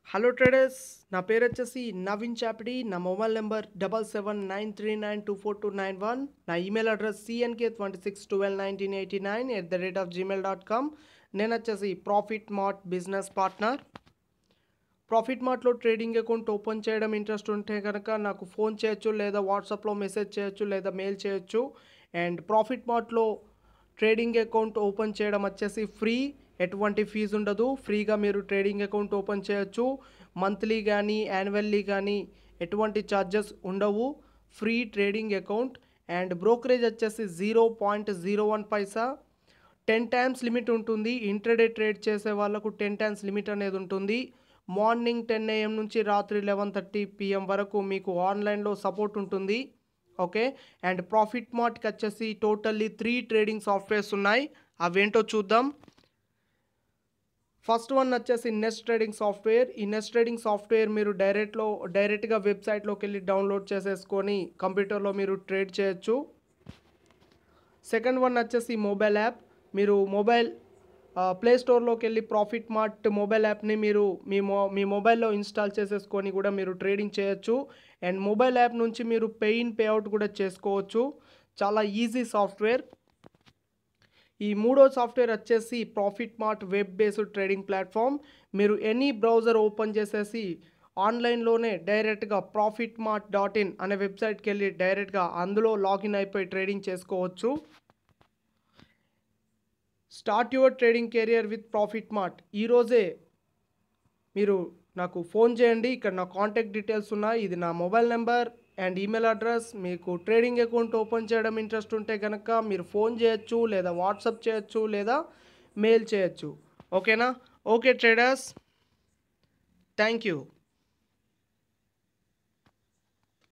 hello traders నా పేరు వచ్చేసి నవీన్ చాపిడి నా mobile number double seven nine three nine two four two nine one నా email address CNK twenty six twelve nineteen eighty nine at the rate of Gmail dot com నేను వచ్చేసి Profit Mart business partner Profit మార్ట్లో trading account open చేయడం interest ఉంటే కనుక నాకు phone చేయొచ్చు లేదా వాట్సాప్లో మెసేజ్ చేయొచ్చు లేదా మెయిల్ చేయొచ్చు అండ్ ప్రాఫిట్ మార్ట్లో ట్రేడింగ్ అకౌంట్ ఓపెన్ చేయడం వచ్చేసి ఫ్రీ ఎటువంటి ఫీజు ఉండదు ఫ్రీగా మీరు ట్రేడింగ్ అకౌంట్ ఓపెన్ చేయొచ్చు మంత్లీ కానీ యాన్యువల్లీ కానీ ఎటువంటి ఛార్జెస్ ఉండవు free trading account and brokerage వచ్చేసి zero point zero one paisa ten times limit ఉంటుంది ఇంటర్డే ట్రేడ్ చేసే వాళ్ళకు టెన్ టైమ్స్ లిమిట్ అనేది ఉంటుంది మార్నింగ్ టెన్ ఏఎం నుంచి రాత్రి లెవెన్ థర్టీ పిఎం వరకు మీకు ఆన్లైన్లో సపోర్ట్ ఉంటుంది ఓకే అండ్ ప్రాఫిట్ మార్ట్కి వచ్చేసి టోటల్లీ త్రీ ట్రేడింగ్ సాఫ్ట్వేర్స్ ఉన్నాయి అవేంటో చూద్దాం ఫస్ట్ వన్ వచ్చేసి నెస్ట్ ట్రేడింగ్ సాఫ్ట్వేర్ ఈ నెస్ట్ ట్రేడింగ్ సాఫ్ట్వేర్ మీరు డైరెక్ట్లో డైరెక్ట్గా వెబ్సైట్లోకి వెళ్ళి డౌన్లోడ్ చేసేసుకొని కంప్యూటర్లో మీరు ట్రేడ్ చేయొచ్చు సెకండ్ వన్ వచ్చేసి మొబైల్ యాప్ మీరు మొబైల్ ప్లే స్టోర్లోకి వెళ్ళి ప్రాఫిట్ మార్ట్ మొబైల్ యాప్ని మీరు మీ మొ మీ మొబైల్లో ఇన్స్టాల్ చేసేసుకొని కూడా మీరు ట్రేడింగ్ చేయొచ్చు అండ్ మొబైల్ యాప్ నుంచి మీరు పెయిన్ పేఅవుట్ కూడా చేసుకోవచ్చు చాలా ఈజీ సాఫ్ట్వేర్ ఈ మూడో సాఫ్ట్వేర్ వచ్చేసి Profit Mart web based trading platform మీరు ఎనీ బ్రౌజర్ ఓపెన్ చేసేసి ఆన్లైన్లోనే డైరెక్ట్గా ప్రాఫిట్ మార్ట్ డాట్ ఇన్ అనే వెబ్సైట్కి వెళ్ళి డైరెక్ట్గా అందులో లాగిన్ అయిపోయి ట్రేడింగ్ చేసుకోవచ్చు start your trading career with Profit Mart ఈరోజే మీరు నాకు ఫోన్ చేయండి ఇక్కడ నా కాంటాక్ట్ డీటెయిల్స్ ఉన్నాయి ఇది నా mobile number and email address మీకు ట్రేడింగ్ అకౌంట్ ఓపెన్ చేయడం ఇంట్రెస్ట్ ఉంటే కనుక మీరు ఫోన్ చేయొచ్చు లేదా వాట్సాప్ చేయొచ్చు లేదా మెయిల్ చేయొచ్చు ఓకేనా ఓకే ట్రేడర్స్ థ్యాంక్ యూ